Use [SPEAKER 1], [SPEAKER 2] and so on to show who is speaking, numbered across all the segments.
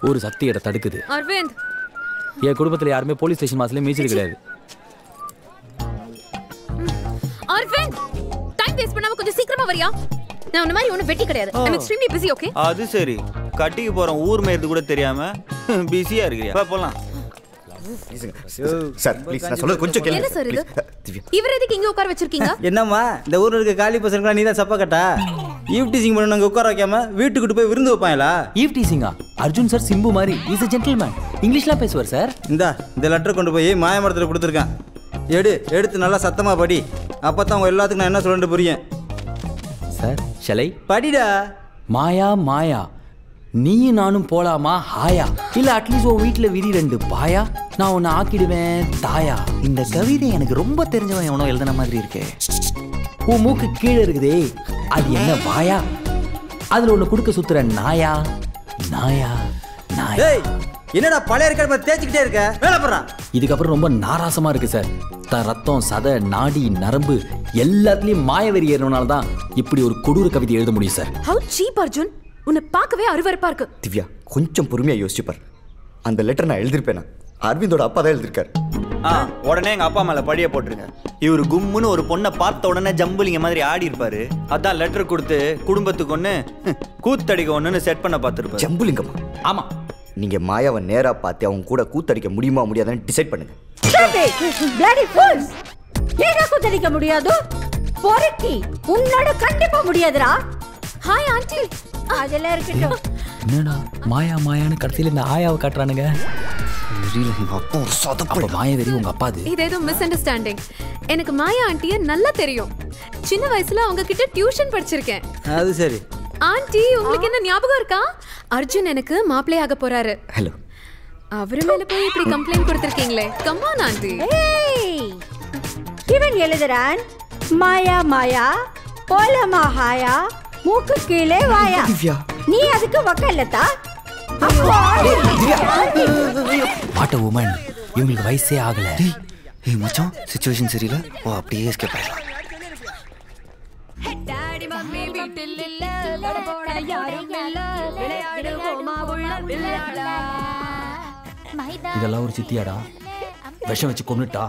[SPEAKER 1] ஒரு சக்தி இதை தடுக்குது
[SPEAKER 2] அரவிந்த்
[SPEAKER 1] என் குடும்பத்துல யாருமே போலீஸ் ஸ்டேஷன் மாசத்துல மேய்ச்சல் கிடையாது
[SPEAKER 2] அரவிந்த் டைம் வேஸ்ட் பண்ணாம கொஞ்சம் சீக்கிரமா வரியா நான் உன்ன மாதிரி ஒன்றும் வெட்டி கிடையாது ஐம் எக்ஸ்ட்ரீம்லி பிஸி ஓகே
[SPEAKER 3] அது சரி கட்டிக்கு போறோம் ஊர் மேயறது கூட தெரியாம பிஸியா இருக்கிறியா வா, போலாம்
[SPEAKER 4] சார் ப்ளீஸ் நான் சொல்றது கொஞ்சம்
[SPEAKER 2] என்ன சார் இது இவர் எதுக்கு இங்க உட்கார வச்சிருக்கீங்க
[SPEAKER 5] என்னம்மா இந்த ஊர்ல இருக்க காலி பசங்களா நீ தான் சப்பா கட்டா ஈவ் டீசிங் பண்ண நாங்கள் உட்கார வைக்காம வீட்டுக்கிட்டு போய் விருந்து வைப்பாங்களா
[SPEAKER 1] ஈவ் டீசிங்கா அர்ஜுன் சார் சிம்பு மாதிரி இஸ் a gentleman இங்கிலீஷ்லாம் பேசுவார் சார்
[SPEAKER 5] இந்தா இந்த லெட்டர் கொண்டு போய் மாயமரத்தில் கொடுத்துருக்கேன் எடு எடுத்து நல்லா சத்தமா படி அப்போ தான் உங்க எல்லாத்துக்கும் நான் என்ன சொல்லிட்டு புரியும்
[SPEAKER 1] சார் ஷலை
[SPEAKER 5] படிடா
[SPEAKER 1] மாயா மாயா நீயும் நானும் போலாமா ஹாயா இல்ல அட்லீஸ்ட் உன் வீட்ல விரி ரெண்டு பாயா நான் உன்னை ஆக்கிடுவேன் தாயா
[SPEAKER 4] இந்த கவிதை எனக்கு ரொம்ப தெரிஞ்சவன் எவனோ எழுதின மாதிரி இருக்கே
[SPEAKER 1] உன் மூக்கு கீழே இருக்குதே அது என்ன வாயா அதுல ஒண்ணு குடுக்க சுத்துற நாயா நாயா நாயா
[SPEAKER 5] ஏய் என்னடா பழைய இருக்கிற தேய்ச்சிக்கிட்டே இருக்க வேலை போடுறான்
[SPEAKER 1] இதுக்கப்புறம் ரொம்ப நாராசமா இருக்கு சார் தன் ரத்தம் சதை நாடி நரம்பு எல்லாத்துலயும் மாயவெறி ஏறினால தான் இப்படி ஒரு கொடூர கவிதை எழுத முடியும் சார்
[SPEAKER 2] ஹவு சீப் அர்ஜுன் உன்னை பார்க்கவே அருவருப்பா இருக்கு
[SPEAKER 4] திவ்யா கொஞ்சம் பொறுமையா யோசிச்சு பார் அந்த லெட்டர் நான் எழுதிருப்பேனா அரவிந்தோட அப்பா தான் எழுதிருக்காரு
[SPEAKER 3] ஆ உடனே எங்க அப்பா மேல படிய போட்டுருங்க இவர் கும்முன்னு ஒரு பொண்ணை பார்த்த உடனே ஜம்புலிங்க மாதிரி ஆடி இருப்பாரு அதான் லெட்டர் கொடுத்து குடும்பத்துக்கு ஒண்ணு கூத்தடிக்க ஒண்ணுன்னு செட் பண்ண பார்த்துருப்பாரு
[SPEAKER 4] ஜம்புலிங்கம்மா
[SPEAKER 1] ஆமா
[SPEAKER 4] நீங்க மாயாவை நேரா பார்த்து அவங்க கூட கூத்தடிக்க முடியுமா முடியாதான்னு டிசைட் பண்ணுங்க
[SPEAKER 6] பிளடி ஃபூல்ஸ் ஏங்க குத்தடிக்க முடியாது பொறுக்கி உன்னோட கண்டிப்பா முடியாதுடா
[SPEAKER 2] ஹாய் ஆண்டி
[SPEAKER 6] அதெல்லாம் இருக்கட்டும்
[SPEAKER 1] என்னடா மாயா மாயான்னு கடைசியில இந்த ஆயாவை காட்டுறானுங்க அப்ப மாயவெறி உங்க அப்பாது
[SPEAKER 2] இது ஏதோ மிஸ் அண்டர்ஸ்டாண்டிங் எனக்கு மாயா ஆண்டிய நல்லா தெரியும் சின்ன வயசுல அவங்க கிட்ட டியூஷன் படிச்சிருக்கேன்
[SPEAKER 5] அது சரி
[SPEAKER 2] ஆண்டி உங்களுக்கு என்ன ஞாபகம் இருக்கா அர்ஜுன் எனக்கு மாப்பிள்ளையாக போறாரு
[SPEAKER 4] ஹலோ
[SPEAKER 2] அவரு மேல போய் இப்படி கம்ப்ளைண்ட் கொடுத்திருக்கீங்களே கம்மான் ஆண்டி
[SPEAKER 6] ஏய் இவன் எழுதுறான் மாயா மாயா போலமா ஹாயா மூக்கு கீழே வாயா
[SPEAKER 4] திவ்யா
[SPEAKER 6] நீ அதுக்கு வக்கல்லத்தா
[SPEAKER 1] வாட் உமன் இவங்களுக்கு வயசே ஆகல
[SPEAKER 4] ஏய் மச்சான் சுச்சுவேஷன் சரியில்லை ஓ அப்படியே எஸ்கேப் ஆயிடலாம்
[SPEAKER 1] இதெல்லாம் ஒரு சித்தியாடா விஷம் வச்சு கொன்னுட்டா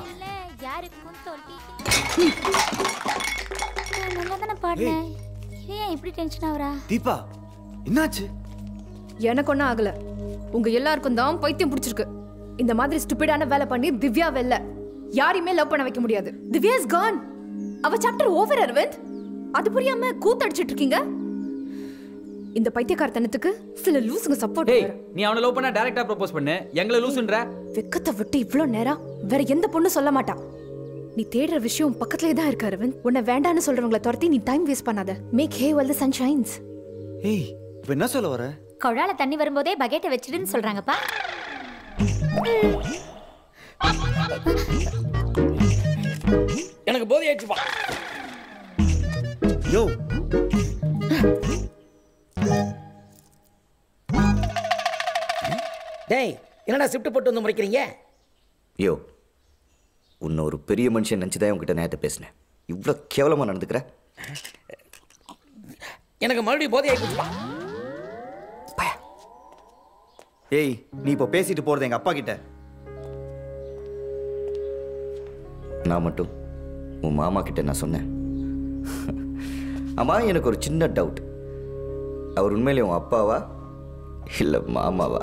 [SPEAKER 7] நல்லா தானே பாடினேன் ஏன் இப்படி டென்ஷன் ஆகுறா
[SPEAKER 3] தீபா என்னாச்சு
[SPEAKER 2] எனக்கு ஒன்றும் ஆகல உங்க எல்லாருக்கும் தான் பைத்தியம் பிடிச்சிருக்கு இந்த மாதிரி ஸ்டூபிடான வேலை பண்ணி திவ்யா வெல்ல யாரையுமே லவ் பண்ண வைக்க முடியாது திவ்யா இஸ் கான் அவ சாப்டர் ஓவர் அரவிந்த் அது புரியாம கூத்தடிச்சிட்டு இருக்கீங்க இந்த பைத்தியக்காரத்தனத்துக்கு சில லூசுங்க சப்போர்ட்
[SPEAKER 1] டேய் நீ அவனை லவ் பண்ணா டைரக்டா ப்ரோபோஸ் பண்ணு எங்களை லூசுன்ற
[SPEAKER 2] வெக்கத்தை விட்டு இவ்ளோ நேரம் வேற எந்த பொண்ணும் சொல்ல மாட்டா நீ தேடுற விஷயம் பக்கத்துலயே தான் இருக்கு அரவிந்த் உன்னை வேண்டான்னு சொல்றவங்கள துரத்தி நீ டைம் வேஸ்ட் பண்ணாத make hay while the sun shines
[SPEAKER 3] ஏய் இப்ப என்ன சொல்ல வர
[SPEAKER 7] குழால தண்ணி வரும்போதே பக்கெட்டை வச்சிடுன்னு சொல்றாங்கப்பா
[SPEAKER 8] எனக்கு போதை ஆயிடுச்சுப்பா
[SPEAKER 3] யோ
[SPEAKER 8] டேய் என்னடா ஷிஃப்ட் போட்டு வந்து முறைக்கிறீங்க
[SPEAKER 4] யோ உன்னை ஒரு பெரிய மனுஷன் நினச்சி தான் உங்ககிட்ட நேரத்தை பேசினேன் இவ்வளோ கேவலமாக நடந்துக்கிற
[SPEAKER 8] எனக்கு மறுபடியும் போதை ஆயிடுச்சுப்பா
[SPEAKER 3] ஏய் நீ இப்போ பேசிட்டு போறது எங்க அப்பா கிட்ட
[SPEAKER 4] நான் மட்டும் உன் மாமா கிட்ட நான் சொன்னேன் ஆமா எனக்கு ஒரு சின்ன டவுட் அவர் உண்மையிலே உன் அப்பாவா இல்லை மாமாவா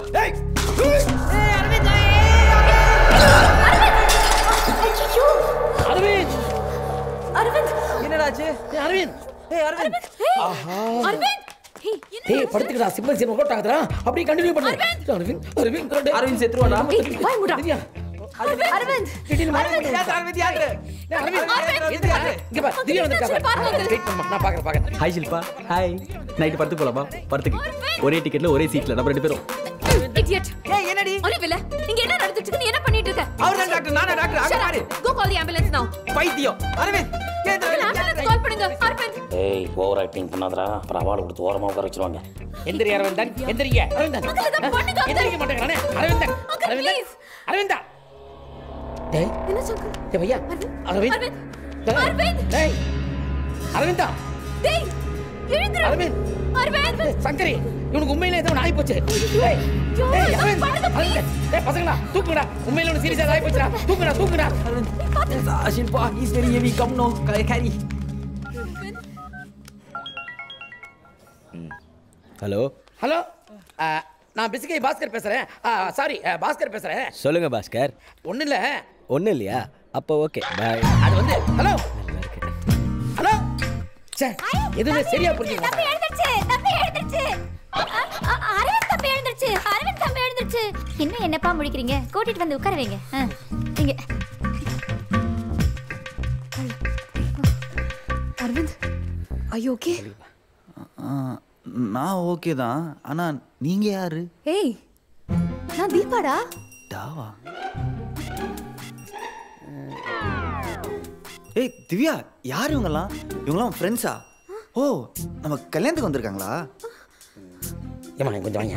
[SPEAKER 8] அரவிந்த்
[SPEAKER 2] அரவிந்த்
[SPEAKER 8] என்னடாச்சு ஏய், அரவிந்த் ஏய் அரவிந்த்
[SPEAKER 2] அரவிந்த் ஹே
[SPEAKER 8] டேய் படுத்துக்கடா சிம்பிள் சிம்பிள் போட்டாங்கடா அப்படியே கண்டினியூ பண்ணு அரவிந்த் அரவிந்த் அரவிந்த்
[SPEAKER 1] அரவிந்த் செத்துருவாடா
[SPEAKER 2] ஏய் வாய் மூடா
[SPEAKER 8] திவ்யா
[SPEAKER 2] அரவிந்த்
[SPEAKER 8] திடீர்னு மாறி போச்சு.
[SPEAKER 1] அரவிந்த் யாரு
[SPEAKER 8] டேய், அரவிந்த் எதுக்கு யாரு? இங்க பாரு திவ்யா வந்து
[SPEAKER 2] சரி, பாருங்க, uncle.
[SPEAKER 8] வெயிட் பண்ணு நான் பாக்குறேன் பாக்குறேன்
[SPEAKER 1] ஹாய் ஷில்பா ஹாய் நைட்டு படத்துக்கு போலாமா படத்துக்கு ஒரே டிக்கெட்ல ஒரே சீட்ல நம்ம ரெண்டு பேரும்
[SPEAKER 2] இடியட்
[SPEAKER 8] ஏய் என்னடி
[SPEAKER 2] அறிவில்ல இங்க என்ன நடந்துட்டு இருக்கு நீ என்ன பண்ணிட்டு இருக்க
[SPEAKER 8] அவர் தான் டாக்டர் நானா டாக்டர் அங்க பாரு
[SPEAKER 2] கோ கால் தி ஆம்புலன்ஸ் நவ
[SPEAKER 8] பைத்தியம் அரவிந்த் ஏன்
[SPEAKER 2] ஆம்புலன்ஸ் கால் பண்ணுங்க அரவிந்த்
[SPEAKER 9] ஏய் ஓவர் ஆக்டிங் பண்ணாதடா அப்புறம் அவார்டு கொடுத்து ஓரமாக உட்கார வச்சிருவாங்க
[SPEAKER 8] எந்திரி அரவிந்தன் எந்திரிங்க அரவிந்தன்
[SPEAKER 2] Uncle, இதை பண்ணுங்க, uncle.
[SPEAKER 8] எந்திரிக்க மாட்டேங்கிறானே அரவிந்தன்
[SPEAKER 2] Uncle,
[SPEAKER 8] அரவிந்தன்
[SPEAKER 2] please.
[SPEAKER 8] அரவிந்தா டேய்
[SPEAKER 2] என்ன சொல்ற
[SPEAKER 8] டேய் பையா அரவிந்த்
[SPEAKER 2] அரவிந்த்
[SPEAKER 8] டேய்.
[SPEAKER 2] அரவிந்த்.
[SPEAKER 8] டேய் அரவிந்தா
[SPEAKER 2] டேய் எழுந்துரு
[SPEAKER 8] அரவிந்த்
[SPEAKER 2] அரவிந்த்
[SPEAKER 8] சங்கரி இவனுக்கு உண்மையிலே ஏதோ நாய் போச்சு டேய் ஏய், அரவிந்த், அரவிந்த், ஏய், பசங்களா தூக்குடா உண்மையில ஒன்று சீரியஸா ஆகி போச்சுடா தூக்குடா தூக்குடா
[SPEAKER 1] Shilpa is very heavy come no carry
[SPEAKER 10] hello
[SPEAKER 8] hello ஆ, நான் பிசிகை பாஸ்கர் பேசுறேன் சாரி பாஸ்கர் பேசுறேன்
[SPEAKER 10] சொல்லுங்க பாஸ்கர்
[SPEAKER 8] ஒன்றும் இல்லை
[SPEAKER 10] ஒன்றும் இல்லையா அப்போ ஓகே பாய்
[SPEAKER 8] அது வந்து ஹலோ ஹலோ சே எதுவுமே சரியா புரிஞ்சுக்க
[SPEAKER 7] தம்பி
[SPEAKER 8] மாட்டாங்க.
[SPEAKER 7] எழுந்துருச்சு தம்பி எழுந்துருச்சு அ- அ- அரவிந்த் தம்பி எழுந்துருச்சு அரவிந்த் தம்பி எழுந்துருச்சு இன்னும் என்னப்பா முடிக்கிறீங்க கூட்டிட்டு வந்து உட்கார வைங்க ஆ, இங்க
[SPEAKER 2] அரவிந்த் ஐயோ ஓகே
[SPEAKER 3] நான் ஓகே தான் ஆனா நீங்க யாரு
[SPEAKER 2] ஏய் நான் தீபாடா
[SPEAKER 3] டாவா ஏய் திவ்யா யார் இவங்கெல்லாம் இவங்கெல்லாம் ஃப்ரெண்ட்ஸா ஓ நம்ம கல்யாணத்துக்கு வந்திருக்காங்களா
[SPEAKER 8] ஏம்மா இங்க கொஞ்சம் வாங்க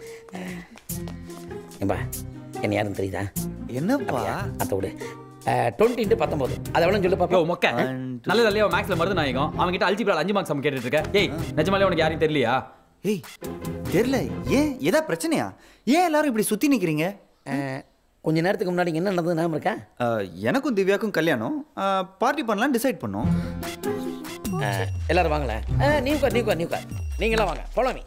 [SPEAKER 8] ஏம்பா என்ன யாருன்னு தெரியுதா
[SPEAKER 3] என்னப்பா
[SPEAKER 8] அத்தை விடு டுவெண்ட்டி இன்ட்டு பத்தொம்போது அதை எவ்வளோ சொல்லு
[SPEAKER 1] யோ
[SPEAKER 8] பாப்பா
[SPEAKER 1] மொக்க நல்ல நல்லையா மேக்ஸ்ல மருது நாயகம் அவன் கிட்ட அல்ஜிப்ரால் அஞ்சு மார்க்ஸ் அவன் கேட்டுட்டு இருக்க ஏய் நிஜமாலே உனக்கு யாரையும் தெரியலையா
[SPEAKER 3] ஏய் தெரியல ஏன் ஏதா பிரச்சனையா ஏன் எல்லாரும் இப்படி சுத்தி நிக்கிறீங்க
[SPEAKER 8] கொஞ்ச நேரத்துக்கு முன்னாடி என்ன நடந்தது ஞாபகம் இருக்கா
[SPEAKER 3] அஹ், எனக்கும் திவ்யாக்கும் கல்யாணம் பார்ட்டி பண்ணலாம் டிசைட் பண்ணோம்
[SPEAKER 8] அஹ், எல்லாரும் வாங்களேன் அஹ், நீ உட்கார் நீ உட்கார் நீ உட்கார் நீங்களாம் வாங்க போலாமி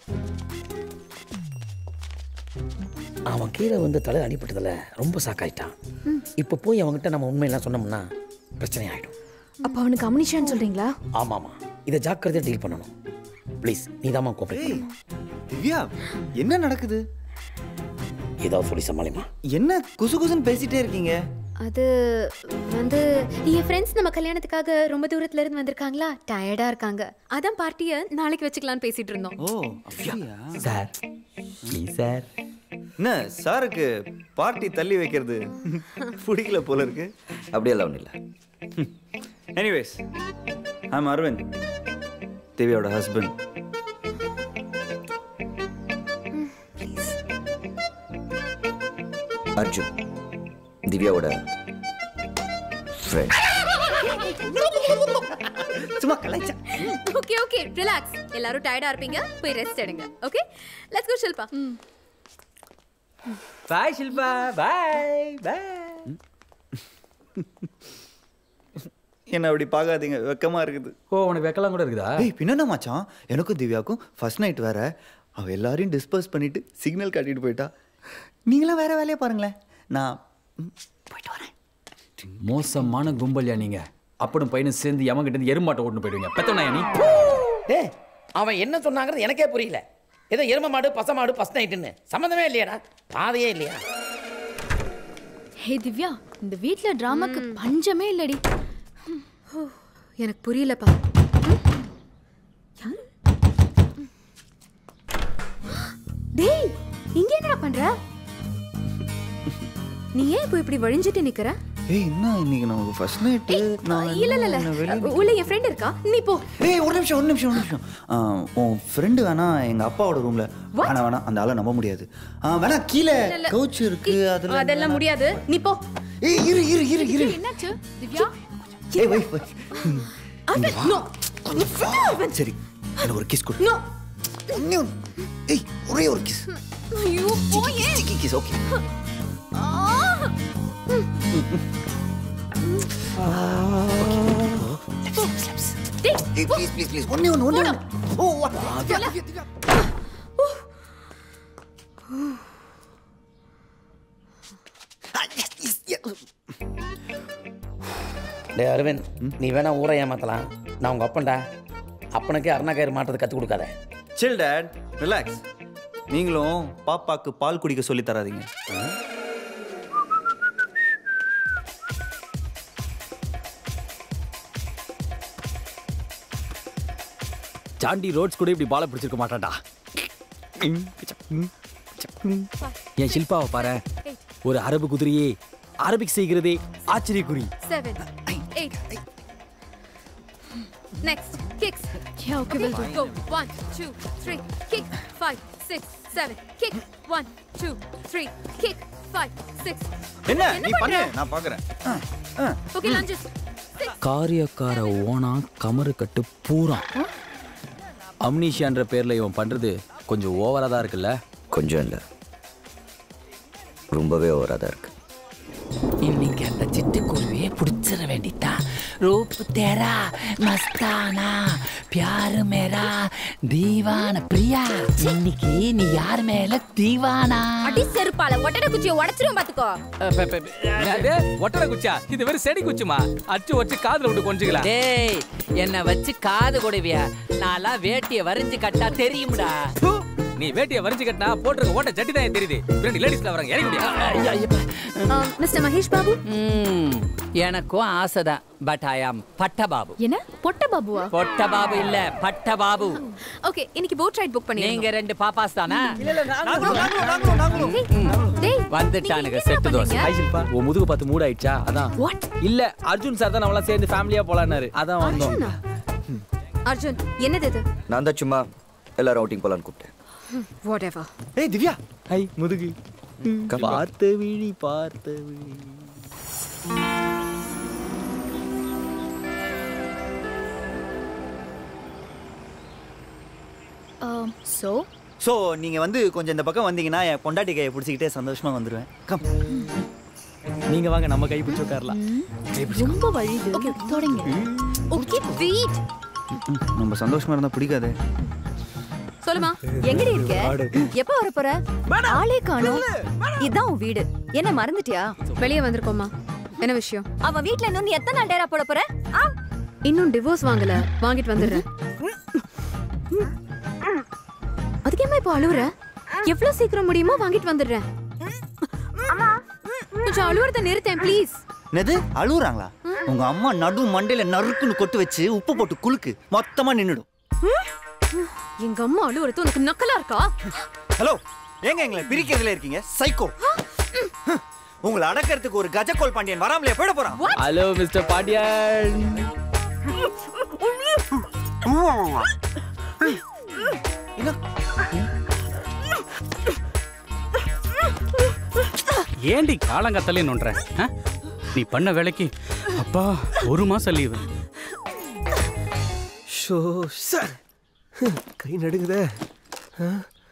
[SPEAKER 8] அவன் கீழே வந்து தலை அடிபட்டதில் ரொம்ப சாக்காயிட்டான் இப்போ போய் அவன்கிட்ட நம்ம உண்மையெல்லாம் சொன்னோம்னா பிரச்சனை ஆகிடும்
[SPEAKER 2] அப்ப அவனுக்கு அம்னிஷான்னு சொல்றீங்களா
[SPEAKER 8] ஆமாம்மா இதை ஜாக்கிரதையாக டீல் பண்ணணும் ப்ளீஸ் நீ தாம்மா கோஆப்ரேட்
[SPEAKER 3] ஏய்
[SPEAKER 8] பண்ணணும்
[SPEAKER 3] திவ்யா என்ன நடக்குது
[SPEAKER 8] ஏதாவது சொல்லி சமாளிமா
[SPEAKER 3] என்ன குசு குசுன்னு பேசிட்டே இருக்கீங்க
[SPEAKER 11] அது வந்து என் ஃப்ரெண்ட்ஸ் நம்ம கல்யாணத்துக்காக ரொம்ப தூரத்துல இருந்து வந்திருக்காங்களா டயர்டா இருக்காங்க அதான் பார்ட்டியை நாளைக்கு வச்சுக்கலாம்னு பேசிட்டு இருந்தோம்
[SPEAKER 3] ஓ அப்படியா
[SPEAKER 1] சார் ப்ளீஸ் சார்
[SPEAKER 3] என்ன சாருக்கு பார்ட்டி தள்ளி வைக்கிறது பிடிக்கல போல இருக்கு
[SPEAKER 4] அப்படியெல்லாம் ஒன்றும் இல்லை
[SPEAKER 3] எனிவேஸ் ஐம் அரவிந்த் திவ்யாவோட ஹஸ்பண்ட்
[SPEAKER 4] அர்ஜுன் திவ்யாவோட ஃப்ரெண்ட்
[SPEAKER 3] சும்மா கலாய்ச்சா
[SPEAKER 11] ஓகே ஓகே ரிலாக்ஸ் எல்லாரும் டயர்டா இருப்பீங்க போய் ரெஸ்ட் எடுங்க okay let's go Shilpa
[SPEAKER 1] bye Shilpa bye bye
[SPEAKER 3] என்ன அப்படி பார்க்காதீங்க வெக்கமா இருக்குது
[SPEAKER 1] ஓ உனக்கு வெக்கலாம் கூட இருக்குதா
[SPEAKER 3] ஏய் பின்ன மச்சான் எனக்கும் திவ்யாவுக்கும் ஃபர்ஸ்ட் நைட் வேற அவ எல்லாரையும் டிஸ்பர்ஸ் பண்ணிட்டு சிக்னல் காட்டிட்டு போயிட்டா நீங்களும் வேற வேலையை பாருங்களேன் நான் ம், போயிட்டு வரேன்
[SPEAKER 1] மோசமான கும்பல்யா நீங்க அப்படும் பையனும் சேர்ந்து எவங்கிட்ட இருந்து எருமாட்டை ஓட்டுன்னு போயிடுவீங்க பெத்தவனா நீ
[SPEAKER 8] ஏ அவன் என்ன சொன்னாங்கிறது எனக்கே புரியல ஏதோ எரும மாடு பச மாடு பஸ் நைட்டுன்னு சம்மந்தமே இல்லையாடா பாதையே இல்லையா
[SPEAKER 2] ஹே திவ்யா இந்த வீட்ல டிராமாக்கு பஞ்சமே இல்லடி
[SPEAKER 11] ஓ, எனக்கு புரியலப்பா யாரு டேய் இங்க என்னடா பண்ற நீ ஏன் இப்போ இப்படி வழிஞ்சிட்டு நிக்கிற
[SPEAKER 3] ஏய் என்ன இன்னைக்கு நமக்கு ஃபர்ஸ்ட் நைட்டு நான்
[SPEAKER 11] இல்ல இல்ல
[SPEAKER 3] என்ன வெளிய
[SPEAKER 11] இல்ல உள்ள என் ஃப்ரெண்ட் இருக்கா நீ போ
[SPEAKER 3] ஏய் ஒரு நிமிஷம் ஒரு நிமிஷம் ஒரு நிமிஷம் ஆ, உன் ஃப்ரெண்டு வேணா எங்க அப்பாவோட ரூம்ல வேணா வேணா அந்த ஆளை நம்ப முடியாது ஆ, வேணா கீழே
[SPEAKER 11] இல்ல, இல்ல.
[SPEAKER 3] கவுச் இருக்கு அதுல
[SPEAKER 11] அதெல்லாம் முடியாது நீ போ
[SPEAKER 3] ஏய் இரு இரு இரு இரு
[SPEAKER 2] என்னாச்சு திவ்யா
[SPEAKER 3] ஏய் வை வை
[SPEAKER 11] அவன் நோ
[SPEAKER 3] சரி எனக்கு ஒரு கிஸ் கொடு
[SPEAKER 11] நோ
[SPEAKER 3] ஒண்ணே ஒண்ணு. ஏய் ஒரே ஒரு கிஸ்
[SPEAKER 11] ஐயோ போயே
[SPEAKER 3] சிக்கி கிஸ் ஓகே
[SPEAKER 11] டேய்
[SPEAKER 3] ஏய் ப்ளீஸ் ப்ளீஸ் ப்ளீஸ் ஒண்ணே ஒண்ணு ஒண்ணே ஒண்ணு ஓ வா திவ்யா, திவ்யா, திவ்யா. ஆ, yes, yes, yes.
[SPEAKER 8] டே அரவிந்த் நீ வேணா ஊரை ஏமாத்தலாம் நான் உங்க அப்பன்டா அப்பனுக்கே அருணா கயிறு மாட்டுறது கற்றுக் கொடுக்காத
[SPEAKER 3] சில் டேட் ரிலாக்ஸ் நீங்களும் பாப்பாக்கு பால் குடிக்க சொல்லி தராதீங்க
[SPEAKER 1] சாண்டி ரோட்ஸ் கூட இப்படி பாலை பிடிச்சிருக்க மாட்டான்டா என் ஷில்பாவை பாரு ஒரு அரபு குதிரையே அரபிக் செய்கிறதே ஆச்சரிய குறி
[SPEAKER 11] seven, eight. Next, kicks.
[SPEAKER 2] Yeah, okay, we'll do.
[SPEAKER 11] Go. One, two, three. Kick. Five, six, seven. Kick. One, two, three. Kick. Five, six.
[SPEAKER 3] என்ன
[SPEAKER 11] என்ன
[SPEAKER 3] நீ பண்ணு
[SPEAKER 11] பண்ற?
[SPEAKER 3] நான் பாக்குறேன்
[SPEAKER 11] Okay, lunges. Six.
[SPEAKER 1] காரியக்கார ஓனா கமரு கட்டு பூரா அம்னீஷியான்ற பேர்ல இவன் பண்றது கொஞ்சம் ஓவரா தான் இருக்குல்ல
[SPEAKER 4] கொஞ்சம் இல்லை ரொம்பவே ஓவராக தான் இருக்கு
[SPEAKER 8] இன்னைக்கு அந்த சிட்டுக்குருவியை பிடிச்சிட வேண்டித்தா ரூப் தேரா மஸ்தானா பியாரு மேரா தீவான பிரியா இன்னைக்கு நீ யார் மேல தீவானா
[SPEAKER 7] அடி செருப்பால ஒட்டடை குச்சியை உடைச்சிரும் பாத்துக்கோ
[SPEAKER 12] என்னது? ஒட்டடை குச்சியா இது வெறும் செடி குச்சிமா அச்சு வச்சு காதுல விட்டு கொஞ்சிக்கலாம்
[SPEAKER 8] டேய் என்ன வச்சு காது கொடுவியா நான்லாம் வேட்டிய வரைஞ்சு கட்டா தெரியும்டா
[SPEAKER 12] நீ வேட்டியை வரிஞ்சு கட்டினா போட்டிருக்க ஓட்ட ஜட்டி தான் தெரியுது ரெண்டு லேடிஸ்ல வராங்க இறங்கி முடியா
[SPEAKER 11] மிஸ்டர் மகேஷ் பாபு
[SPEAKER 8] ம், எனக்கும் ஆசைதான் பட் ஐ ஆம் பட்ட பாபு
[SPEAKER 11] என்ன பொட்ட பாபுவா
[SPEAKER 8] பொட்ட பாபு இல்ல பட்ட பாபு
[SPEAKER 11] ஓகே இன்னைக்கு போட் ரைட் புக் பண்ணி
[SPEAKER 8] நீங்க ரெண்டு பாப்பாஸ் தானா
[SPEAKER 11] டேய்
[SPEAKER 1] வந்துட்டானுங்க செட்டு தோசை ஹாய் ஷில்பா உன் முதுகு பார்த்து மூட் ஆயிடுச்சா அதான்
[SPEAKER 11] வாட்
[SPEAKER 1] இல்ல அர்ஜுன் சார் தான் நம்மளாம் சேர்ந்து ஃபேமிலியா போலான்னாரு அதான் வந்தோம்
[SPEAKER 11] அர்ஜுனா அர்ஜுன் என்னது இது
[SPEAKER 4] நான் தான் சும்மா எல்லாரும் அவுட்டிங் போகலான்னு கூப்பிட்டேன்
[SPEAKER 11] வாட் எவர்
[SPEAKER 1] ஏய் திவ்யா ஹாய் முதுகு பார்த்த விழி பார்த்த விழி
[SPEAKER 2] சோ
[SPEAKER 3] ஸோ நீங்கள் வந்து கொஞ்சம் இந்த பக்கம் வந்தீங்கன்னா என் பொண்டாட்டி கையை பிடிச்சிக்கிட்டே சந்தோஷமாக வந்துடுவேன் கம்
[SPEAKER 1] நீங்க வாங்க நம்ம கை பிடிச்சு உட்காரலாம்
[SPEAKER 2] ரொம்ப வழிது ஓகே தொடங்க ஓகே வெயிட்
[SPEAKER 3] நம்ம சந்தோஷமாக இருந்தால் பிடிக்காது
[SPEAKER 2] சொல்லுமா எங்கடி இருக்க எப்ப வர போற ஆளே காணோம் இதான் உன் வீடு என்ன மறந்துட்டியா
[SPEAKER 11] வெளியே வந்திருக்கோமா என்ன விஷயம்
[SPEAKER 2] அவ வீட்ல இன்னும் நீ எத்தனை நாள் டேரா போட போற ஆ?
[SPEAKER 11] இன்னும் டிவோர்ஸ் வாங்கல வாங்கிட்டு வந்துடுறேன் அதுக்கேமா இப்போ அழுவுற எவ்வளவு சீக்கிரம் முடியுமோ வாங்கிட்டு வந்துடுறேன் கொஞ்சம் அழுவுறத நிறுத்தேன் ப்ளீஸ்
[SPEAKER 3] என்னது அழுகுறாங்களா உங்க அம்மா நடு மண்டையில நறுக்குன்னு கொட்டு வச்சு உப்பு போட்டு குலுக்கு மொத்தமா நின்னுடும்
[SPEAKER 11] எங்க அம்மா அழுவுறது உனக்கு நக்கலா இருக்கா
[SPEAKER 3] ஹலோ ஏங்க எங்களை பிரிக்கிறதுல இருக்கீங்க சைக்கோ உங்களை அடக்கிறதுக்கு ஒரு கஜக்கோல் பாண்டியன் வராமலே போயிட போறான்
[SPEAKER 1] ஹலோ மிஸ்டர் பாண்டியன்
[SPEAKER 12] ஏண்டி காலங்கத்தலே நோன்ற ஆ? நீ பண்ண வேலைக்கு அப்பா ஒரு மாசம் லீவு
[SPEAKER 13] ஷோ சார் கை நடுங்குதே ஆ?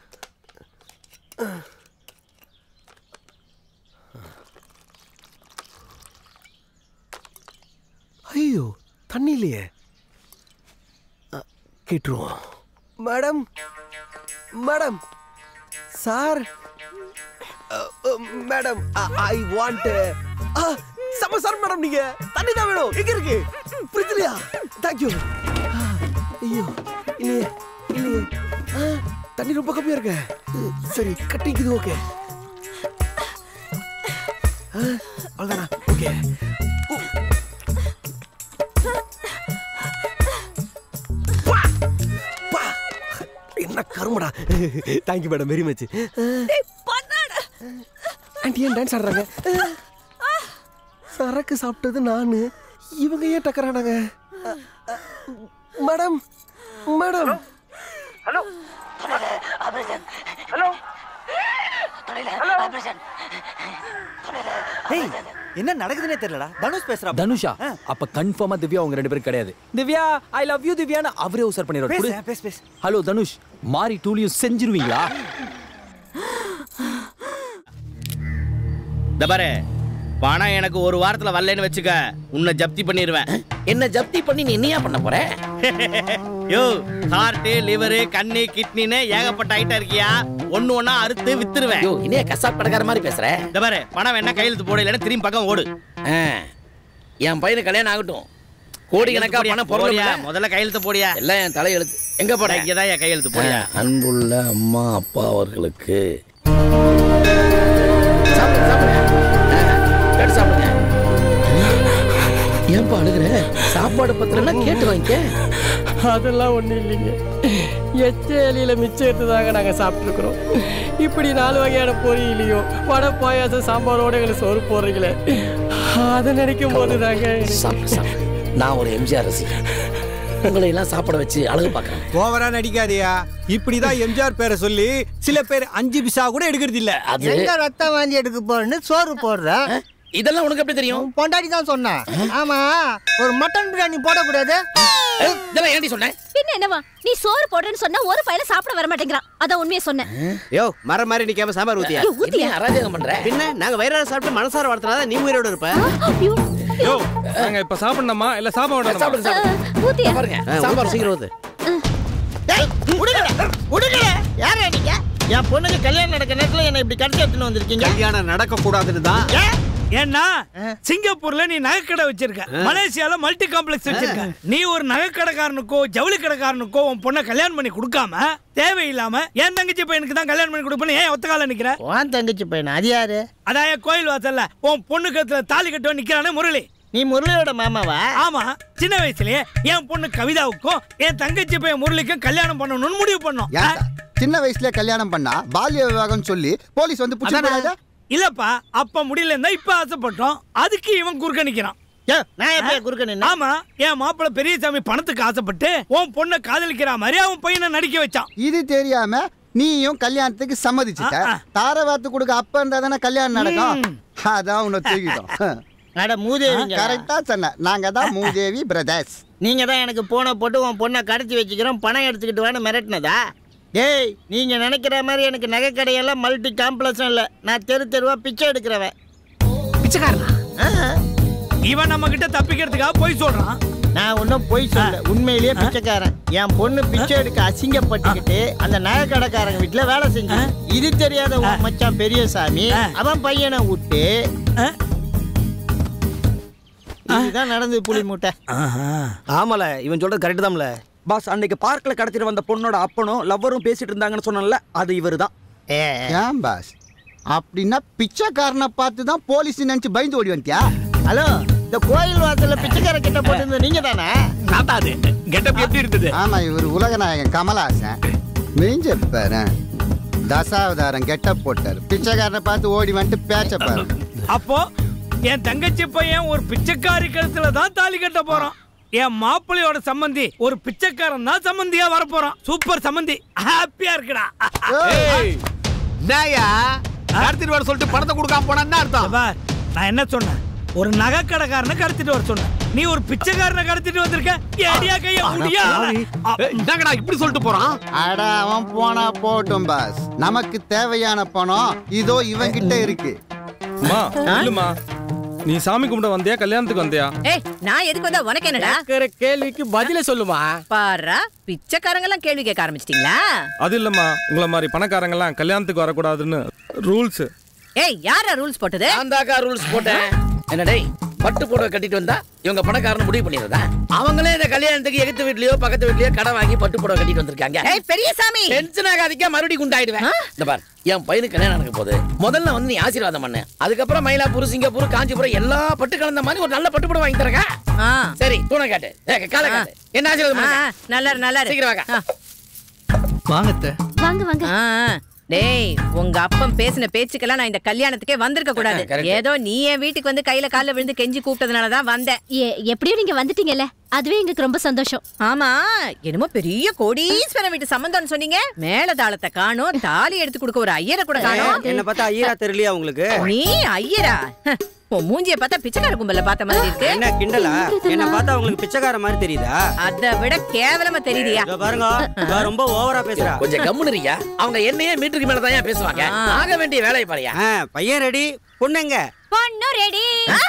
[SPEAKER 13] ஐயோ தண்ணி இல்லையே அ, கேட்டுருவோம் மேடம் மேடம் சார் அ, அ, madam I want some sir madam நீங்க தண்ணி தான் வேணும் எங்க இருக்கு புரியுதுலையா தேங்க்யூ ஐயோ இல்லையே இல்லையே ஆ, தண்ணி ரொம்ப கம்மியா இருக்கு சரி கட்டிக்குது ஓகே அவ்வளோதானா ஓகே என்ன கருமடா thank you madam very much aunty ஏன் டான்ஸ் ஆடுறாங்க சரக்கு சாப்பிட்டது நானு இவங்க ஏன் டக்கறானாங்க மேடம் மேடம்
[SPEAKER 8] ஹலோ ஹலோ
[SPEAKER 3] ஏய் என்ன நடக்குதுன்னே தெரியலடா தனுஷ் பேசுறா
[SPEAKER 1] தனுஷா அப்ப கன்ஃபார்மா திவ்யா உங்க ரெண்டு பேரும் கிடையாது திவ்யா ஐ லவ் யூ திவ்யான்னு அவரே உசார் பண்ணிடுவார்
[SPEAKER 3] பேசு,
[SPEAKER 1] கொடு.
[SPEAKER 3] பேசு, பேசு.
[SPEAKER 1] ஹலோ தனுஷ் மாறி டூலியும் செஞ்சிருவீங்களா
[SPEAKER 14] இந்த பாரு பணம் எனக்கு ஒரு வாரத்துல வரலன்னு வச்சுக்க உன்னை ஜப்தி பண்ணிடுவேன்
[SPEAKER 8] என்ன ஜப்தி பண்ணி நீ என்னையா பண்ண போற
[SPEAKER 14] யோ ஹார்ட் லிவரு கண்ணு கிட்னின்னு ஏகப்பட்ட ஐட்டம் இருக்கியா ஒண்ணு ஒண்ணா அறுத்து வித்துருவேன்
[SPEAKER 8] யோ இன்னைய கசாப் கடைக்கார மாதிரி பேசுற
[SPEAKER 14] இந்த பாரு பணம் வேணா கையெழுத்து போட இல்லைன்னா திரும்பி பக்கம் ஓடு
[SPEAKER 8] ஆ, என் பையனுக்கு கல்யாணம் ஆகட்டும் கோடிக்கணக்கா பணம்
[SPEAKER 14] போடியா
[SPEAKER 8] பொருள்
[SPEAKER 14] முதல்ல கையெழுத்து போடியா
[SPEAKER 8] எல்லாம் என் தலையெழுத்து எங்க போட
[SPEAKER 14] இங்கதான் என் கையெழுத்து போடியா
[SPEAKER 8] ஆ, அன்புள்ள அம்மா அப்பா அவர்களுக்கு கேட்டு சாப்பிடுங்க ஏன்பா அழுகுற சாப்பாடு பத்திரம்னா கேட்டு வாங்கிக்க
[SPEAKER 15] அதெல்லாம் ஒன்றும் இல்லைங்க எச்சேலியில் மிச்சம் எடுத்ததாங்க நாங்கள் சாப்பிட்ருக்குறோம் இப்படி நாலு வகையான பொரியலையும் வடை பாயாசம் சாம்பாரோட எங்களுக்கு சோறு போடுறீங்களே அதை நினைக்கும் போது தாங்க
[SPEAKER 8] சாப்பிடு சாப்பிடு நான் ஒரு எம்ஜிஆர் ரசிகன் உங்களை எல்லாம் சாப்பிட வச்சு அழகு பார்க்குறேன்
[SPEAKER 16] ஓவரா நடிக்காதியா இப்படிதான் எம்ஜிஆர் பேரை சொல்லி சில பேர் அஞ்சு பிசா கூட எடுக்கிறது இல்ல
[SPEAKER 8] அது-
[SPEAKER 16] எங்க ரத்தம் வாந்தி எடுக்க போறேன்னு சோறு போடுற
[SPEAKER 8] இதெல்லாம் உனக்கு எப்படி தெரியும்
[SPEAKER 16] பொண்டாட்டி தான் சொன்னா ஆமா ஒரு மட்டன் பிரியாணி போடக்கூடாது
[SPEAKER 8] இதெல்லாம் ஏன்டி சொன்னேன்
[SPEAKER 7] பின்ன என்னவா நீ சோறு போடுறேன்னு சொன்னா ஒரு பையில சாப்பிட வர மாட்டேங்கிறான் அதான் உண்மையை சொன்னேன்
[SPEAKER 13] யோ மர மாதிரி நிக்காம சாம்பார் ஊத்தியா
[SPEAKER 7] ஐயோ, ஊத்தியா?
[SPEAKER 8] என்ன அராஜகம் பண்ற
[SPEAKER 13] பின்ன நாங்க வயிறார சாப்பிட்டு மனசார வளர்த்தனால நீ உயிரோட இருப்ப
[SPEAKER 17] யோ நாங்க இப்ப சாப்பிடணுமா இல்ல சாப்பிட
[SPEAKER 8] சாப்பிடுங்க சாப்பிடுங்க
[SPEAKER 7] ஊத்தியா
[SPEAKER 8] பாருங்க
[SPEAKER 13] ஆ,
[SPEAKER 8] சாம்பார்
[SPEAKER 13] சீக்கிரம் ஊத்து
[SPEAKER 14] யாரா நீங்க என் பொண்ணுக்கு கல்யாணம் நடக்க நேரத்துல என்ன இப்படி கடைசி எடுத்துன்னு வந்திருக்கீங்க
[SPEAKER 16] கல்யாணம் நடக்க கூடாதுன்னு தான்
[SPEAKER 18] ஏன்னா சிங்கப்பூர்ல நீ நகைக்கடை வச்சிருக்க மலேசியால மல்டி காம்ப்ளெக்ஸ் வச்சிருக்க நீ ஒரு நகைக்கடைக்காரனுக்கோ ஜவுளி கடைக்காரனுக்கோ உன் பொண்ணை கல்யாணம் பண்ணி கொடுக்காம தேவையில்லாம என் தங்கச்சி பையனுக்கு தான் கல்யாணம் பண்ணி கொடுப்பேன்னு ஏன் ஒத்த கால நிக்கிற
[SPEAKER 14] உன் தங்கச்சி பையன் அது யாரு
[SPEAKER 18] அதான் என் கோயில் வாசல்ல உன் பொண்ணு கத்துல தாலி கட்டுவ நிக்கிறானே முரளி
[SPEAKER 14] நீ முரளியோட மாமாவா
[SPEAKER 18] ஆமா சின்ன வயசுலயே என் பொண்ணு கவிதாவுக்கும் என் தங்கச்சி பையன் முரளிக்கும் கல்யாணம் பண்ணணும்னு முடிவு பண்ணோம்
[SPEAKER 19] ஏன் சார்? சின்ன வயசுல கல்யாணம் பண்ணா பால்ய விவாகம் சொல்லி போலீஸ் வந்து புடிச்சு
[SPEAKER 18] அதானே?
[SPEAKER 19] போடாதா?
[SPEAKER 18] இல்லப்பா அப்ப முடியல இருந்தா இப்ப ஆசைப்பட்டோம் அதுக்கு இவன் குறுக்க நிக்கிறான்
[SPEAKER 14] நான் எப்ப குறுக்க நின்னா
[SPEAKER 18] ஆமா என் மாப்பிள்ள பெரியசாமி பணத்துக்கு ஆசைப்பட்டு உன் பொண்ணை காதலிக்கிற மாதிரி அவன் பையனை நடிக்க வச்சான்
[SPEAKER 19] இது தெரியாம நீயும் கல்யாணத்துக்கு சம்மதிச்சிட்ட தார வார்த்தை கொடுக்க அப்ப இருந்தா தானே கல்யாணம் நடக்கும் அதான் உன்னை தூக்கிட்டோம்
[SPEAKER 14] அட மூதேவிங்க
[SPEAKER 19] கரெக்டா சொன்ன நாங்க தான் மூதேவி பிரதர்ஸ்
[SPEAKER 14] நீங்க தான் எனக்கு போனை போட்டு உன் பொண்ணை கடத்தி வச்சுக்கிறோம் பணம் எடுத்துக்கிட்டு வான்னு மிரட்டினதா டேய் நீங்க நினைக்கிற மாதிரி எனக்கு நகை கடையெல்லாம் மல்டி காம்ப்ளெக்ஸும் இல்லை நான் தெரு தெருவா பிச்சை எடுக்கிறவன்
[SPEAKER 18] இவன் நம்ம கிட்ட தப்பிக்கிறதுக்காக போய் சொல்றான்
[SPEAKER 14] நான் ஒன்றும் பொய் சொல்ல உண்மையிலேயே பிச்சைக்காரன் என் பொண்ணு பிச்சை எடுக்க அசிங்கப்பட்டுக்கிட்டு அந்த நகை கடைக்காரங்க வீட்டுல வேலை செஞ்சு இது தெரியாத உன் மச்சான் பெரியசாமி அவன் பையனை விட்டு இதுதான் நடந்தது புலி மூட்டை
[SPEAKER 10] ஆமால இவன் சொல்றது கரெக்ட் தான்ல பாஸ் அன்னைக்கு பார்க்ல கடத்திட்டு வந்த பொண்ணோட அப்பனும் லவ்வரும் பேசிட்டு இருந்தாங்கன்னு சொன்னல அது இவருதான்
[SPEAKER 19] ஏன் பாஸ் அப்படின்னா பிச்சைக்காரனை பார்த்து தான் போலீஸ் நினைச்சு பயந்து ஓடி வந்துட்டியா
[SPEAKER 14] ஹலோ இந்த கோயில் வாசல்ல பிச்சைக்கார கிட்ட போட்டு நீங்க தானே
[SPEAKER 16] நாட்டாது கெட்டப் எப்படி இருந்தது
[SPEAKER 19] ஆமா இவர் உலகநாயகன் கமலஹாசன் நெஞ்ச பாரு தசாவதாரம் கெட்ட போட்டாரு பிச்சைக்காரனை பார்த்து ஓடி வந்துட்டு பேச்ச பாரு
[SPEAKER 18] அப்போ என் தங்கச்சி பையன் ஒரு பிச்சைக்காரி கழுத்துல தான் தாலி கட்ட போறான் என் மாப்பிள்ளையோட சம்மந்தி ஒரு பிச்சைக்காரன் தான் சம்மந்தியா வர போறான் சூப்பர் சம்மந்தி ஹாப்பியா இருக்குடா
[SPEAKER 16] நாயா கடத்திட்டு வர சொல்லிட்டு பணத்தை கொடுக்காம போனா என்ன அர்த்தம்
[SPEAKER 18] பார், நான் என்ன சொன்னேன் ஒரு நகை கடைக்காரனை கடத்திட்டு வர சொன்னேன் நீ ஒரு பிச்சைக்காரனை கடத்திட்டு வந்திருக்க ஏடியா கைய முடியா
[SPEAKER 16] என்னங்கடா இப்படி சொல்லிட்டு போறான்
[SPEAKER 19] அட அவன் போனா போட்டும் பாஸ் நமக்கு தேவையான பணம் இதோ இவன் கிட்ட இருக்கு
[SPEAKER 17] அம்மா இல்லம்மா நீ சாமி கும்பிட வந்தியா கல்யாணத்துக்கு வந்தியா
[SPEAKER 20] ஏய் நான் எதுக்கு வந்தா உனக்கு என்னடா
[SPEAKER 15] கேட்கிற கேள்விக்கு பதில சொல்லுமா
[SPEAKER 20] பாரா பிச்சைக்காரங்க எல்லாம் கேள்வி கேட்க ஆரம்பிச்சிட்டீங்களா
[SPEAKER 17] அது இல்லம்மா உங்களை மாதிரி பணக்காரங்கெல்லாம் கல்யாணத்துக்கு வரக்கூடாதுன்னு ரூல்ஸ்
[SPEAKER 20] ஏய் யாரா ரூல்ஸ் போட்டது
[SPEAKER 8] நான் தாக்கா ரூல்ஸ் போட்டேன் என்ன டேய் பட்டு புடவை கட்டிட்டு வந்தா இவங்க பணக்காரன் முடிவு பண்ணிடுறதா அவங்களே இந்த கல்யாணத்துக்கு எகுத்து வீட்லயோ பக்கத்து வீட்லயோ கடை வாங்கி பட்டு புடவை கட்டிட்டு வந்திருக்காங்க
[SPEAKER 20] ஏய் பெரியசாமி
[SPEAKER 8] டென்ஷன் ஆகாதிக்க மறுபடியும் குண்டாயிடுவேன் இந்த பார் என் பையனுக்கு கல்யாணம் நடக்க போகுது முதல்ல வந்து நீ ஆசீர்வாதம் பண்ணு அதுக்கப்புறம் மயிலாப்பூர் சிங்கப்பூர் காஞ்சிபுரம் எல்லா பட்டு கலந்த மாதிரி ஒரு நல்ல பட்டு புடவை வாங்கி தரங்க சரி தூணை காட்டு ஏய், காலை காட்டு என்ன ஆசீர்வாதம் பண்ணுங்க
[SPEAKER 20] நல்லா இரு, நல்லா இரு.
[SPEAKER 8] சீக்கிரம் வாங்க
[SPEAKER 18] வாங்கத்த
[SPEAKER 7] வாங்க வாங்க
[SPEAKER 20] ஆ, ஆ. டேய் உங்க அப்பன் பேசின பேச்சுக்கெல்லாம் நான் இந்த கல்யாணத்துக்கே வந்திருக்க கூடாது
[SPEAKER 7] correct.
[SPEAKER 20] ஏதோ நீ என் வீட்டுக்கு வந்து கையில கால்ல விழுந்து கெஞ்சி கூப்பிட்டதுனால தான் வந்தேன்
[SPEAKER 7] எப்படியும் நீங்க வந்துட்டீங்கல்ல அதுவே எங்களுக்கு ரொம்ப சந்தோஷம்
[SPEAKER 20] ஆமா என்னமோ பெரிய கோடீஸ்வரன் வீட்டு சம்பந்தம்னு சொன்னீங்க மேல தாளத்தை காணோம் தாலி எடுத்து கொடுக்க ஒரு ஐயரை கூட காணோம்
[SPEAKER 10] என்ன பார்த்தா ஐயரா தெரியலையா உங்களுக்கு
[SPEAKER 20] நீ ஐயரா ஹ, உன் மூஞ்சிய பார்த்தா பிச்சைக்கார கும்பல பார்த்த மாதிரி இருக்கு
[SPEAKER 10] என்ன கிண்டலா என்ன பார்த்தா உங்களுக்கு பிச்சைக்கார மாதிரி தெரியுதா
[SPEAKER 20] அதை விட கேவலமா தெரியுதியா
[SPEAKER 10] இதோ பாருங்க இவ ரொம்ப ஓவரா பேசுறா
[SPEAKER 8] கொஞ்சம் கம்முனுறியா அவங்க என்னையே மீட்டருக்கு மேல தான் பேசுவாங்க ஆக வேண்டிய வேலையை பாரியா
[SPEAKER 10] பையன் ரெடி பொண்ணுங்க
[SPEAKER 7] பொண்ணு ரெடி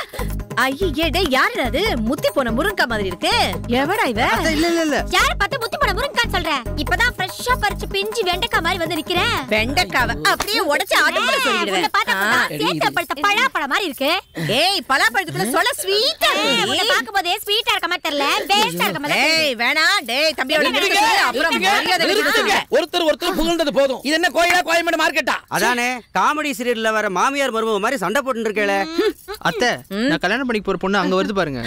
[SPEAKER 20] ஐயே டேய் யாருடா அது முத்தி போன முருங்கா மாதிரி இருக்கு எவடா இவ
[SPEAKER 10] இல்ல இல்ல இல்ல
[SPEAKER 7] யார பார்த்து முத்தி படம் முருங்கன்னு சொல்ற இப்பதான் ஃப்ரெஷ்ஷா பறிச்சு பிஞ்சு வெண்டைக்காய் மாதிரி வந்து நிக்கிறேன்
[SPEAKER 20] வெண்டைக்காவ அப்படியே உடைச்சு அடுப்புல சொல்லிடுவேன்
[SPEAKER 7] உன்னை பார்த்தா
[SPEAKER 20] ஆ.
[SPEAKER 7] சேர்த்து பழுத்த பழாப்பழம் மாதிரி இருக்கு
[SPEAKER 20] ஏய் பலாப்பழத்துக்குள்ள சொல்ல ஸ்வீட்டா
[SPEAKER 7] உன்னை பாக்கும்போதே ஸ்வீட்டா இருக்க மாதிரி தெரியல வேஸ்டா இருக்க மாதிரி
[SPEAKER 20] ஏய் வேணாம் டேய் தம்பியோட
[SPEAKER 8] நிறுத்துங்க,
[SPEAKER 20] நிறுத்துங்க, அப்புறம்
[SPEAKER 8] நிறுத்துங்க,
[SPEAKER 20] மரியாதை
[SPEAKER 8] நிறுத்துங்க.
[SPEAKER 20] விட்டுடுங்க.
[SPEAKER 8] ஒருத்தர் ஒருத்தர் புகழ்ந்தது போதும் இது என்ன கோயிலா கோயம்பேடு மார்க்கெட்டா
[SPEAKER 10] அதானே காமெடி சீரியல்ல வர மாமியார் மருமக மாதிரி சண்டை போட்டு இருக்கேளே
[SPEAKER 21] அத்தை நான் கல்யாணம் பண்ணிக்க போற பொண்ணு அங்க வருது பாருங்க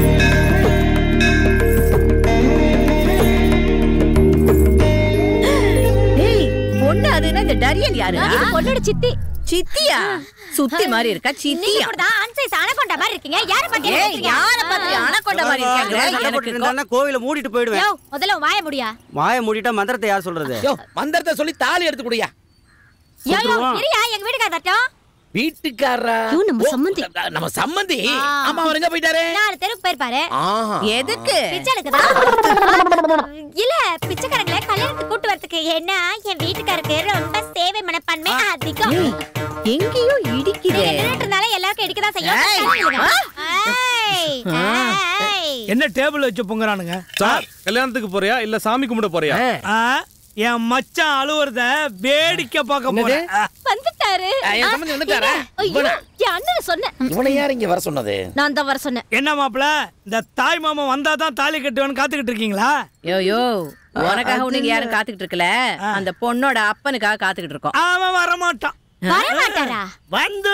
[SPEAKER 20] ஏய் பொண்ணு அதுன்னா இந்த டரியல் யாரு
[SPEAKER 7] இது பொண்ணோட சித்தி
[SPEAKER 20] சித்தியா சுத்தி மாதிரி இருக்கா
[SPEAKER 7] நீங்க
[SPEAKER 20] சித்தியா
[SPEAKER 7] கூட தான் அன்சைஸ் அனகொண்டா மாதிரி இருக்கீங்க யார பாத்து
[SPEAKER 20] ஏய் யார பார்த்து அனகொண்டா மாதிரி இருக்காங்க
[SPEAKER 10] சண்டை போட்டு இருந்தா கோவில மூடிட்டு போயிடுவேன்
[SPEAKER 7] யோ முதல்ல உன் வாய முடியா
[SPEAKER 10] வாயை மூடிட்டா மந்திரத்தை யார் சொல்றது
[SPEAKER 8] யோ மந்திரத்தை சொல்லி தாலி எடுத்து குடியா
[SPEAKER 7] யோ யோ
[SPEAKER 10] சொல்லிருவோம்.
[SPEAKER 7] இரியா எங்க வீட்டுக்கு தட்டம்
[SPEAKER 8] வீட்டுக்காரரா
[SPEAKER 7] ஐயோ, நம்ம
[SPEAKER 8] ஓ,
[SPEAKER 7] சம்மந்தி.
[SPEAKER 8] நம்ம சம்மந்தி ஆமா அவர் எங்க போயிட்டாரு
[SPEAKER 7] நாலு தெருக்கு போயிருப்பாரு
[SPEAKER 8] ஆஹா.
[SPEAKER 20] எதுக்கு
[SPEAKER 7] பிச்சை எடுக்குதா இல்ல பிச்சைக்காரங்களை கல்யாணத்துக்கு கூட்டு வரதுக்கு ஏன்னா என் வீட்டுக்காருக்கு ரொம்ப சேவை மனப்பான்மை அதிகம்
[SPEAKER 20] எங்கேயோ இடிக்குதே
[SPEAKER 7] நீங்க நின்னுட்டு இருந்தாலே எல்லாருக்கும் இடிக்கதான் செய்யும் ஏய், ஏய்.
[SPEAKER 18] என்ன டேபிள் வச்சு பொங்குறானுங்க
[SPEAKER 17] சார் கல்யாணத்துக்கு போறியா இல்ல சாமி கும்பிட போறியா
[SPEAKER 18] ஆ, என் மச்சான் அழுவுறத வேடிக்கை பார்க்க போறேன் ஆ.
[SPEAKER 7] வந்துட்டாரு
[SPEAKER 8] ஆ, என் சம்மந்தி வந்துட்டாரா?
[SPEAKER 7] ஐயோ,
[SPEAKER 8] இவனா?
[SPEAKER 7] என் அண்ணனை சொன்னேன்
[SPEAKER 8] இவனை யார் இங்க வர சொன்னது
[SPEAKER 7] நான் தான் வர சொன்னேன்
[SPEAKER 18] என்ன மாப்பிள இந்த தாய் மாமா வந்தா தான் தாலி கட்டுவேன்னு காத்துக்கிட்டு இருக்கீங்களா
[SPEAKER 20] யோ யோ உனக்காக உனக்கு யாரும் காத்துக்கிட்டு இருக்கல அந்த பொண்ணோட அப்பனுக்காக காத்துக்கிட்டு இருக்கோம்
[SPEAKER 18] அவன் வரமாட்டான்
[SPEAKER 7] வர மாட்டாரா
[SPEAKER 18] வந்து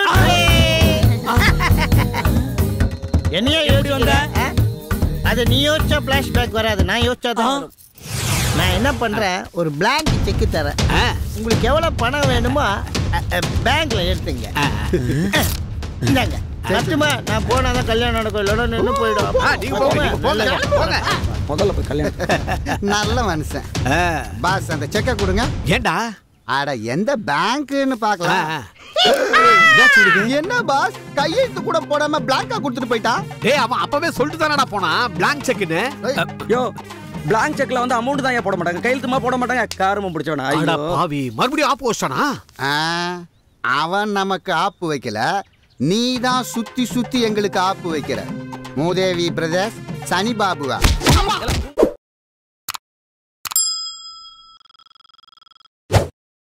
[SPEAKER 14] என்னையா யோசிச்ச அது நீ யோசிச்சா பிளாஷ்பேக் வராது நான் யோசிச்சா தான் வரும் நான் என்ன பண்றேன் ஒரு blank செக் தரேன் உங்களுக்கு எவ்வளவு பணம் வேணுமோ பேங்க்ல எடுத்துங்க இந்தாங்க சத்துமா நான் போனா தான் கல்யாணம் நடக்கும் இல்லைன்னா நின்று போயிடும்
[SPEAKER 19] நீங்க போங்க, நீங்க போங்க,
[SPEAKER 14] நல்லது.
[SPEAKER 19] போங்க.
[SPEAKER 10] முதல்ல போய் கல்யாணம்
[SPEAKER 19] நல்ல மனுஷன் பாஸ் அந்த செக்கை கொடுங்க
[SPEAKER 16] ஏண்டா
[SPEAKER 19] அட எந்த பேங்க்னு பார்க்கலாம் என்ன பாஸ் கையெழுத்து கூட போடாம பிளாங்கா கொடுத்துட்டு போயிட்டா
[SPEAKER 16] டேய் அவன் அப்பவே சொல்லிட்டு தானடா போனா பிளாங்க் செக்னு
[SPEAKER 10] யோ பிளாங்க் செக்ல வந்து அமௌண்ட் தான் ஏன் போட மாட்டாங்க கையெழுத்துமா போட மாட்டாங்க காரமும் பிடிச்சவனா
[SPEAKER 16] அட
[SPEAKER 10] ஐயோ
[SPEAKER 16] பாவி மறுபடியும் ஆப்பு வச்சானா
[SPEAKER 19] ஆ, அவன் நமக்கு ஆப்பு வைக்கல நீ தான் சுத்தி சுத்தி எங்களுக்கு ஆப்பு வைக்கிற மூதேவி பிரதர்ஸ் சனி பாபுவா